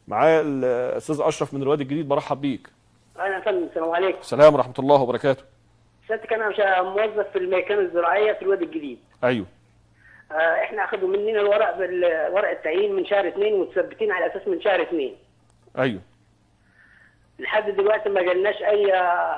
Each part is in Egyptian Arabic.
معايا الاستاذ اشرف من الوادي الجديد برحب بيك انا يا فندم السلام عليكم السلام ورحمه الله وبركاته سيادتك انا مش موظف في الميكانه الزراعيه في الوادي الجديد ايوه آه احنا اخذوا مننا الورق بالورق التعيين من شهر اثنين ومتثبتين على اساس من شهر اثنين ايوه لحد دلوقتي ما جالناش اي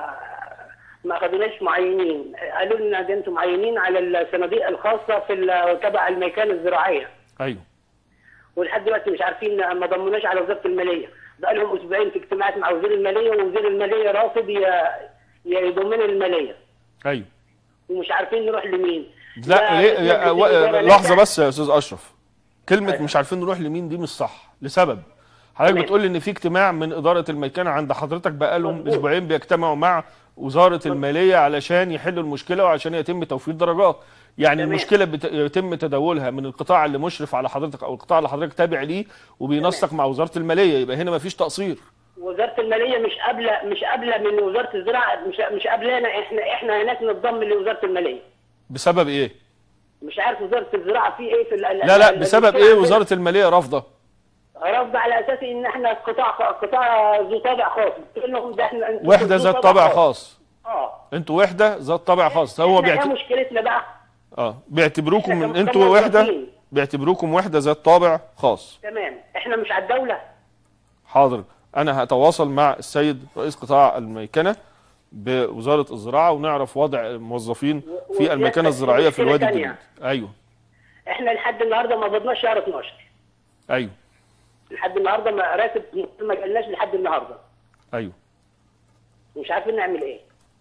ما اخذوناش معينين قالوا لنا ده انتم معينين على الصناديق الخاصه في ال- تبع الميكانه الزراعيه ايوه ولحد دلوقتي مش عارفين ما ضمناش على وزاره الماليه بقى لهم اسبوعين في اجتماعات مع وزير الماليه ووزير الماليه رافض ي- ي- يضمنا الماليه ايوه ومش عارفين نروح لمين لا ليه يا- بتثبت و- الإدارة لحظه لجنة. بس يا استاذ اشرف كلمه أيوة. مش عارفين نروح لمين دي مش صح لسبب حضرتك تمام. بتقول لي ان في اجتماع من اداره الميكنه عند حضرتك بقالهم مظبوط. اسبوعين بيجتمعوا مع وزاره الماليه علشان يحلوا المشكله وعشان يتم توفير درجات يعني تمام. المشكله بت- يتم تداولها من القطاع اللي مشرف على حضرتك او القطاع اللي حضرتك تابع ليه وبينسق مع وزاره الماليه يبقى هنا مفيش تقصير وزاره الماليه مش قابله مش قابله من وزاره الزراعه مش مش قابلانا احنا احنا هناك نتضم لوزاره الماليه بسبب ايه مش عارف وزاره الزراعه في ايه في ال- لا لا ال- بسبب المشكلة ايه عندنا وزاره الماليه رافضه رفض على اساس ان احنا قطاع قطاع ذو طابع خاص بتقول لهم ده احنا أنتوا وحده ذو ذات طابع خاص اه انتوا وحده ذات طابع خاص هو احنا ايه بيعت... مشكلتنا بقى اه بيعتبروكم إحنا من كم- انتوا كم وحده موظفين؟ بيعتبروكم وحده ذات طابع خاص تمام احنا مش على الدوله حاضر انا هتواصل مع السيد رئيس قطاع الميكنه بوزاره الزراعه ونعرف وضع الموظفين و- في الميكنه وزيادة الزراعيه في مشكلة الوادي تانية. الجديد ايوه احنا لحد النهارده ما قبضناش شهر 12 ايوه لحد النهارده ما راتب ما جالناش لحد النهارده ايوه مش عارفين نعمل ايه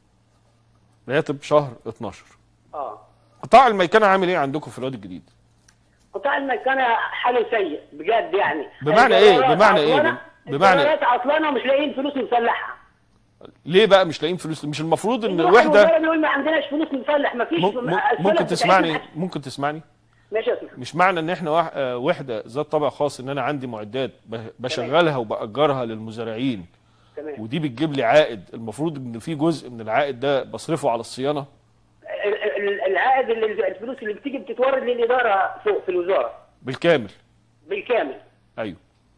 راتب شهر 12 اه قطاع الميكنه عامل ايه عندكم في الوادي الجديد قطاع المكانة حاله سيء بجد يعني بمعنى إيه؟ الجرارات بمعنى إيه؟ عطلانة، بمعنى إيه؟ الجرارات عطلانه ومش لاقيين فلوس نصلحها ليه بقى مش لاقيين فلوس مش المفروض ان نروح الوحده الوزارة نقول ما عندناش فلوس نصلح ما فيش مم- مم- ممكن تسمعني ممكن تسمعني ماشي يا سيدي مش معنى ان احنا واح- آه، وحده ذات طابع خاص ان انا عندي معدات ب- بشغلها وباجرها للمزارعين تمام ودي بتجيب لي عائد المفروض ان في جزء من العائد ده بصرفه على الصيانه ال- ال- العائد اللي الفلوس اللي بتيجي بتتورد للاداره فوق في الوزاره بالكامل بالكامل ايوه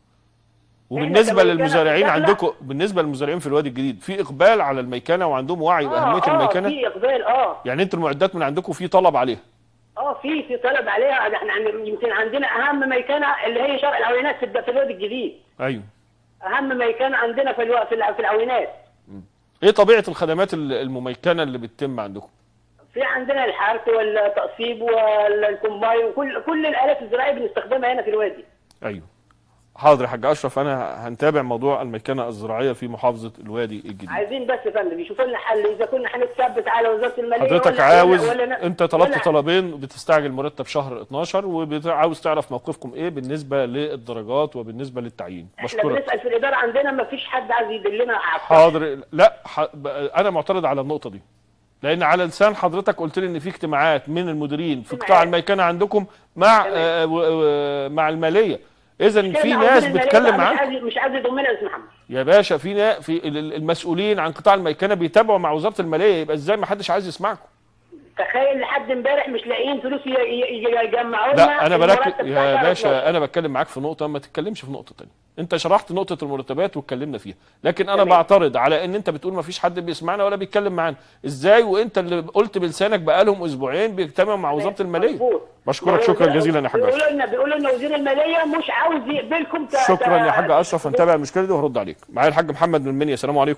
وبالنسبه كمان للمزارعين كان- عندكم بالنسبه للمزارعين في الوادي الجديد في اقبال على الميكنه وعندهم وعي باهميه اه الميكنه في اقبال اه يعني انتوا المعدات من عندكم في طلب عليها اه في في طلب عليها احنا عن- يمكن عندنا اهم ميكنه اللي هي شرق العوينات في الد- في الوادي الجديد ايوه اهم ميكنه عندنا في الو... في الع- في العوينات ايه طبيعه الخدمات ال- المميكنه اللي بتتم عندكم في عندنا الحرث والتقصيب والكومباين وكل كل الالات الزراعيه بنستخدمها هنا في الوادي ايوه حاضر يا حاج اشرف انا هنتابع موضوع الميكنه الزراعيه في محافظه الوادي الجديد عايزين بس يا فندم يشوفوا لنا حل اذا كنا هنتثبت على وزاره الماليه حضرتك ولا- عاوز ولا ولا انت طلبت ولا- طلبين بتستعجل مرتب شهر 12 وعاوز تعرف موقفكم ايه بالنسبه للدرجات وبالنسبه للتعيين احنا بشكرك بنسال في الاداره عندنا ما فيش حد عايز يدلنا على الصح. حاضر لا ح... ب- انا معترض على النقطه دي لان على لسان حضرتك قلت لي ان في اجتماعات من المديرين في قطاع اجتماعات. الميكنه عندكم مع تمام. آه و... و... مع الماليه اذا في كده ناس عاوزين المالية بتتكلم بقى مش معاك عايز مش عايز يضمنا يا استاذ محمد يا باشا في نا... في ال- ال- المسؤولين عن قطاع الميكنه بيتابعوا مع وزاره الماليه يبقى ازاي ما حدش عايز يسمعكم تخيل لحد امبارح مش لاقيين فلوس ي- ي- ي- يجمعوا لنا لا انا بركز المرتب يا بتاع باشا 12. انا بتكلم معاك في نقطه ما تتكلمش في نقطه تانية انت شرحت نقطه المرتبات واتكلمنا فيها لكن انا تمام. بعترض على ان انت بتقول ما فيش حد بيسمعنا ولا بيتكلم معانا ازاي وانت اللي قلت بلسانك بقالهم اسبوعين بيجتمعوا مع وزاره الماليه مظبوط. بشكرك شكرا جزيلا يا حاج بيقولوا اشرف لنا بيقولوا لنا وزير الماليه مش عاوز يقبلكم ت- شكرا ت- يا حاج اشرف هنتابع المشكله دي وهرد عليك معايا الحاج محمد من المنيا السلام عليكم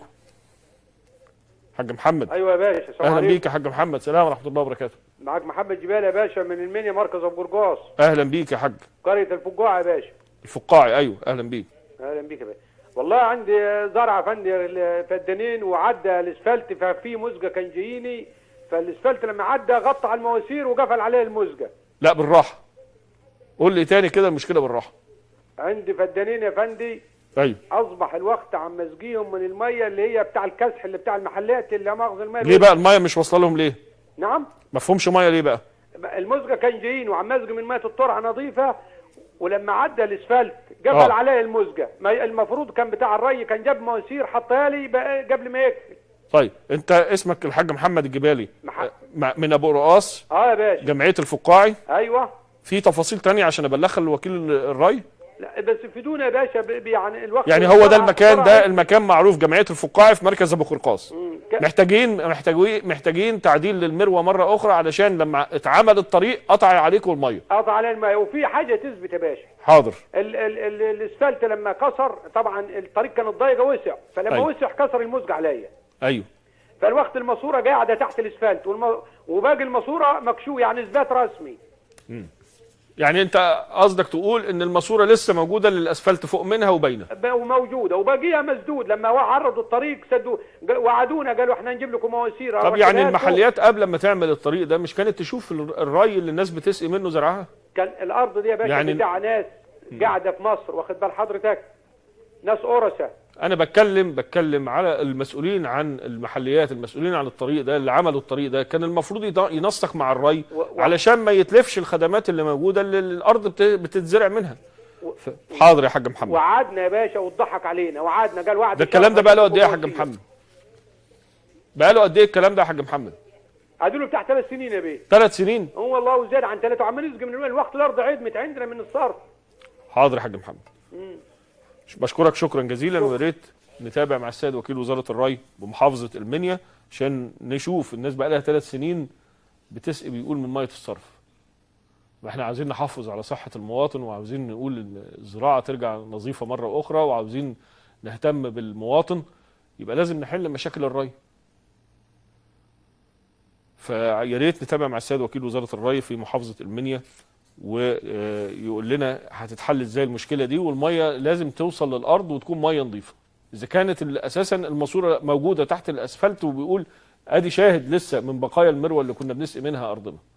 حاج محمد ايوه يا باشا السلام اهلا عليكم بيك يا حاج محمد سلام ورحمه الله وبركاته معاك محمد جبال يا باشا من المنيا مركز ابو قرقاص اهلا بيك يا حاج قريه الفجوع يا باشا الفقاعي ايوه اهلا بيك اهلا بيك يا باشا والله عندي زرعه فندي الفدانين وعدى الاسفلت ففي مزجه كان جاييني فالاسفلت لما عدى غطى على المواسير وقفل عليه المزجه لا بالراحه قول لي تاني كده المشكله بالراحه عندي فدانين يا فندي ايوه اصبح الوقت عم مسقيهم من الميه اللي هي بتاع الكسح اللي بتاع المحلات اللي مؤاخذ الميه ليه بقى الميه مش واصله لهم ليه نعم مفهومش ميه ليه بقى المزقه كان جايين وعم مسقي من ميه الطرعه نظيفه ولما عدى الاسفلت قفل آه. عليه المزقه ما المفروض كان بتاع الري كان جاب مواسير حطها لي بقى قبل ما يقفل طيب انت اسمك الحاج محمد الجبالي مح... مع- من ابو رقاص اه يا باشا جمعيه الفقاعي ايوه في تفاصيل تانية عشان ابلغها لوكيل الري لا بس فيدونا يا باشا ب- ب- يعني الوقت يعني هو ده بسرعة- المكان بسرعة. ده المكان معروف جمعيه الفقاعي في مركز ابو قرقاص مم. ك- محتاجين محتاجين محتاجين تعديل للمروه مره اخرى علشان لما اتعمل الطريق قطع عليكم الميه قطع على الماء وفي حاجه تثبت يا باشا حاضر ال ال ال الاسفلت لما كسر طبعا الطريق كانت ضيقه وسع فلما أيوة. وسع كسر المزج عليا ايوه فالوقت الماسوره قاعده تحت الاسفلت والم... وباقي الماسوره مكشوف يعني اثبات رسمي يعني انت قصدك تقول ان الماسوره لسه موجوده للاسفلت فوق منها وباينه ب- وموجوده وباقيها مسدود لما عرضوا الطريق سدوا ق- وعدونا قالوا احنا نجيب لكم مواسير طب يعني ركبات المحليات قبل ما تعمل الطريق ده مش كانت تشوف ال- الري اللي الناس بتسقي منه زرعها كان الارض دي يا باشا يعني- يعني بتاع ناس قاعده في مصر واخد بال حضرتك ناس اورثه انا بتكلم بتكلم على المسؤولين عن المحليات المسؤولين عن الطريق ده اللي عملوا الطريق ده كان المفروض يض- ينسق مع الري و- و- علشان ما يتلفش الخدمات اللي موجوده اللي الارض بت- بتتزرع منها ف- حاضر يا حاج محمد وعدنا يا باشا واتضحك علينا وعدنا قال وعد ده الكلام ده بقى له قد ايه يا حاج مواسير. محمد بقى له قد ايه الكلام ده يا حاج محمد قالوا له بتاع ثلاث سنين يا بيه ثلاث سنين هو والله وزاد عن ثلاثه وعمال يسقي من الوين الوقت الارض عدمت عندنا من الصرف حاضر يا حاج محمد بشكرك شكرا جزيلا ويا ريت نتابع مع السيد وكيل وزاره الري بمحافظه المنيا عشان نشوف الناس بقى لها ثلاث سنين بتسقي بيقول من ميه الصرف واحنا عاوزين نحافظ على صحه المواطن وعاوزين نقول ان الزراعه ترجع نظيفه مره اخرى وعاوزين نهتم بالمواطن يبقى لازم نحل مشاكل الري فيا ريت نتابع مع السيد وكيل وزاره الري في محافظه المنيا ويقول لنا هتتحل ازاي المشكله دي والميه لازم توصل للارض وتكون ميه نظيفه اذا كانت ال- اساسا الماسوره موجوده تحت الاسفلت وبيقول ادي شاهد لسه من بقايا المروه اللي كنا بنسقي منها ارضنا